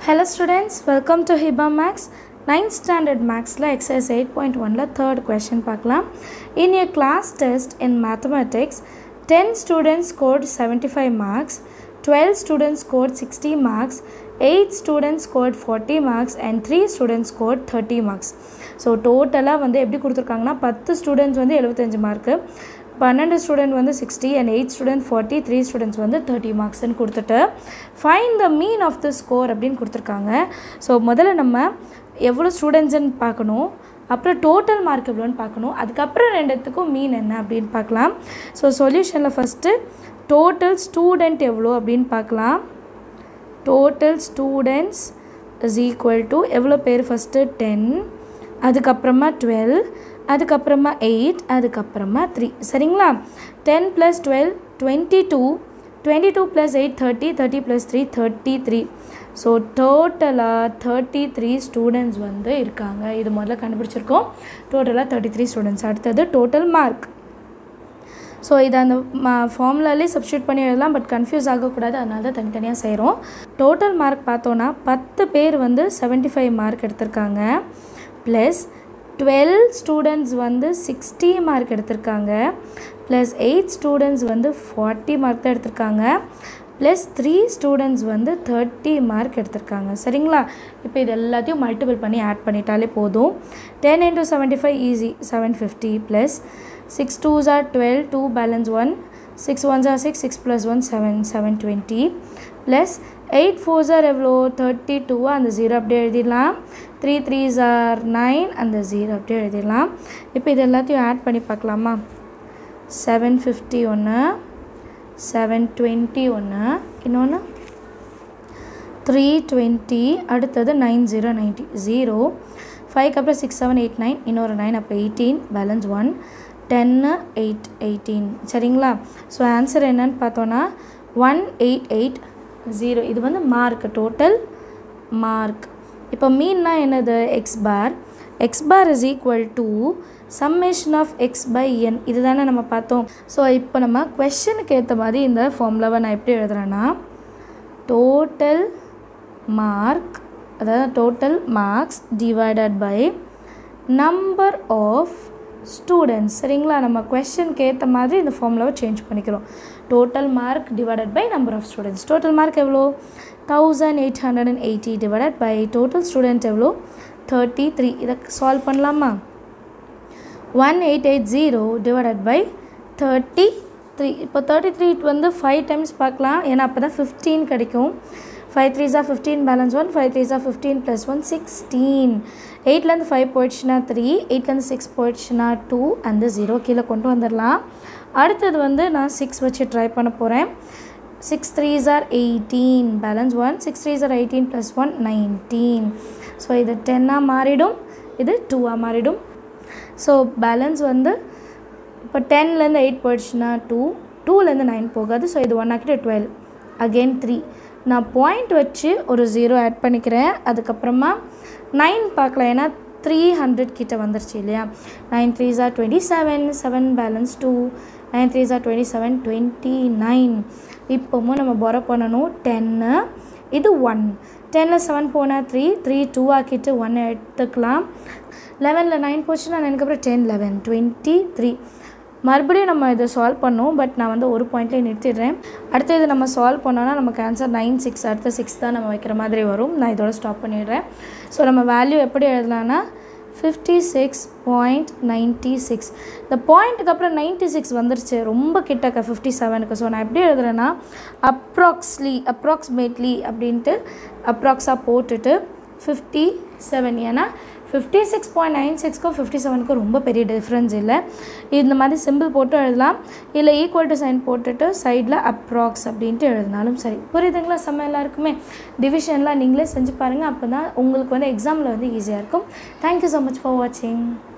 Hello students, welcome to Hiba Max. 9th standard Maxல exercise 8.1ல third question பார்க்கலாம். In a class test in mathematics, 10 students scored 75 marks, 12 students scored 60 marks, 8 students scored 40 marks and 3 students scored 30 marks. So டோட்டலாக வந்து எப்படி கொடுத்துருக்காங்கன்னா பத்து students வந்து எழுபத்தஞ்சு மார்க்கு பன்னெண்டு ஸ்டூடெண்ட் வந்து sixty and eight student forty three students வந்து தேர்ட்டி மார்க்ஸ்ன்னு கொடுத்துட்டு find the mean of the score அப்படின்னு கொடுத்துருக்காங்க ஸோ முதல்ல நம்ம எவ்வளோ ஸ்டூடெண்ட்ஸ்ன்னு பார்க்கணும் அப்புறம் டோட்டல் மார்க் எவ்வளோன்னு பார்க்கணும் அதுக்கப்புறம் ரெண்டுத்துக்கும் மீன் என்ன அப்படின்னு பார்க்கலாம் ஸோ சொல்யூஷனில் ஃபஸ்ட்டு டோட்டல் ஸ்டூடெண்ட் எவ்வளோ அப்படின்னு பார்க்கலாம் total students is equal to எவ்வளோ பேர் ஃபஸ்ட்டு டென் அதுக்கப்புறமா டுவெல் அதுக்கப்புறமா எயிட் அதுக்கப்புறமா த்ரீ சரிங்களா ten plus twelve twenty two twenty two plus eight thirty thirty plus three thirty three so டோட்டலாக தேர்ட்டி த்ரீ ஸ்டூடெண்ட்ஸ் வந்து இருக்காங்க இது முதல்ல கண்டுபிடிச்சிருக்கோம் டோட்டலாக தேர்ட்டி த்ரீ ஸ்டூடெண்ட்ஸ் அடுத்தது டோட்டல் மார்க் ஸோ இதை அந்த ஃபார்முலாலே சப்ஸ்டியூட் பண்ணி எழுதலாம் பட் கன்ஃபியூஸ் ஆகக்கூடாது அதனால தான் தனித்தனியாக செய்கிறோம் டோட்டல் மார்க் பார்த்தோன்னா பத்து பேர் வந்து செவன்ட்டி ஃபைவ் மார்க் எடுத்திருக்காங்க ப்ளஸ் டுவெல் ஸ்டூடெண்ட்ஸ் வந்து சிக்ஸ்டி மார்க் எடுத்திருக்காங்க ப்ளஸ் எயிட் ஸ்டூடெண்ட்ஸ் வந்து ஃபார்ட்டி மார்க் தான் எடுத்திருக்காங்க ப்ளஸ் த்ரீ ஸ்டூடெண்ட்ஸ் வந்து தேர்ட்டி மார்க் எடுத்திருக்காங்க சரிங்களா இப்போ இது எல்லாத்தையும் மல்டிபிள் பண்ணி ஆட் பண்ணிட்டாலே போதும் ten into seventy five is seven fifty plus six twos are twelve two balance one six ones are six six plus one seven seven twenty plus eight fours are எவ்வளோ thirty two அந்த zero அப்படியே எழுதிடலாம் three threes are nine அந்த zero அப்படியே எழுதிடலாம் இப்போ இது எல்லாத்தையும் ஆட் பண்ணி பார்க்கலாமா செவன் ஃபிஃப்டி ஒன்று செவன் டுவெண்ட்டி ஒன்று இன்னொன்று த்ரீ டுவெண்ட்டி அடுத்தது நைன் ஜீரோ நைன்ட்டி ஜீரோ ஃபைவ்க்கு அப்புறம் சிக்ஸ் செவன் எயிட் நைன் இன்னொரு நைன் அப்போ எயிட்டீன் பேலன்ஸ் ஒன் டென்னு எயிட் எயிட்டீன் சரிங்களா ஸோ ஆன்சர் என்னன்னு பார்த்தோன்னா ஒன் எயிட் எயிட் ஜீரோ இது வந்து மார்க் டோட்டல் மார்க் இப்போ மீன்னா என்னது X bar X bar is equal to summation of X by N இது தானே நம்ம பார்த்தோம் ஸோ இப்போ நம்ம கொஷனுக்கு ஏற்ற மாதிரி இந்த ஃபார்முலாவை நான் எப்படி எழுதுறேன்னா டோட்டல் மார்க் அதாவது total marks divided by number of students சரிங்களா நம்ம கொஷனுக்கு ஏற்ற மாதிரி இந்த ஃபார்முலாவை சேஞ்ச் பண்ணிக்கிறோம் total mark divided by number of students total mark எவ்வளோ thousand eight hundred and eighty divided by total student எவ்வளோ தேர்ட்டி த்ரீ இதை சால்வ் பண்ணலாமா one eight eight zero divided by thirty three இப்போ தேர்ட்டி த்ரீ வந்து five times பார்க்கலாம் ஏன்னா அப்போ தான் ஃபிஃப்டீன் கிடைக்கும் ஃபைவ் த்ரீஸா ஃபிஃப்டீன் பேலன்ஸ் ஒன் ஃபைவ் த்ரீஸா ஃபிஃப்டீன் ப்ளஸ் ஒன் சிக்ஸ்டீன் எயிட்லேருந்து ஃபைவ் போயிடுச்சுன்னா த்ரீ எயிட்லேருந்து சிக்ஸ் போயிடுச்சுன்னா டூ அந்த ஜீரோ கீழே கொண்டு வந்துடலாம் அடுத்தது வந்து நான் சிக்ஸ் வச்சு ட்ரை பண்ண போகிறேன் six threes are eighteen balance one six threes are eighteen plus one nineteen so இது டென்னாக மாறிடும் இது டூவாக மாறிடும் ஸோ பேலன்ஸ் வந்து இப்போ டென்லேருந்து எயிட் போயிடுச்சுன்னா டூ டூலேருந்து நைன் போகாது ஸோ இது ஒன் ஆக்கிட்டு டுவெல் அகெயின் த்ரீ நான் பாயிண்ட் வச்சு ஒரு ஜீரோ ஆட் பண்ணிக்கிறேன் அதுக்கப்புறமா நைன் பார்க்கலாம் ஏன்னா த்ரீ ஹண்ட்ரட் கிட்ட வந்துருச்சு இல்லையா nine three are twenty seven seven balance two nine three are twenty seven twenty nine இப்போவும் நம்ம பொற பண்ணணும் டென்னு இது ஒன் டெனில் செவன் போனால் த்ரீ த்ரீ டூ ஆக்கிட்டு ஒன் எடுத்துக்கலாம் லெவனில் நைன் போச்சுன்னா அதுக்கப்புறம் டென் லெவன் டுவெண்ட்டி த்ரீ மறுபடியும் நம்ம இதை சால்வ் பண்ணோம் பட் நான் வந்து ஒரு பாயிண்ட்லேயே நிறுத்திடுறேன் அடுத்து இது நம்ம சால்வ் பண்ணோன்னா நமக்கு ஆன்சர் நைன் சிக்ஸ் அடுத்த சிக்ஸ் தான் நம்ம வைக்கிற மாதிரி வரும் நான் இதோட ஸ்டாப் பண்ணிடுறேன் ஸோ நம்ம வேல்யூ எப்படி எழுதலான்னா fifty six point ninety six இந்த பாயிண்ட்டுக்கு அப்புறம் நைன்ட்டி சிக்ஸ் வந்துருச்சு ரொம்ப கிட்டக்க ஃபிஃப்டி செவனுக்கு ஸோ நான் எப்படி எழுதுறேன்னா அப்ராக்ஸ்லி அப்ராக்சிமேட்லி அப்படின்ட்டு அப்ராக்ஸாக போட்டுட்டு ஃபிஃப்டி செவன் ஏன்னா ஃபிஃப்டி சிக்ஸ் பாயிண்ட் நைன் சிக்ஸ்க்கும் ஃபிஃப்டி செவனுக்கும் ரொம்ப பெரிய டிஃப்ரென்ஸ் இல்லை இந்த மாதிரி சிம்பிள் போட்டு எழுதலாம் இல்லை ஈக்குவல் டு சைன் போட்டுட்டு சைடில் அப்ராக்ஸ் அப்படின்ட்டு எழுதினாலும் சரி புரியுதுங்களா செம்ம எல்லாருக்குமே டிவிஷன்லாம் நீங்களே செஞ்சு பாருங்கள் அப்போ தான் உங்களுக்கு வந்து எக்ஸாமில் வந்து ஈஸியாக இருக்கும் தேங்க்யூ ஸோ மச் ஃபார் வாட்சிங்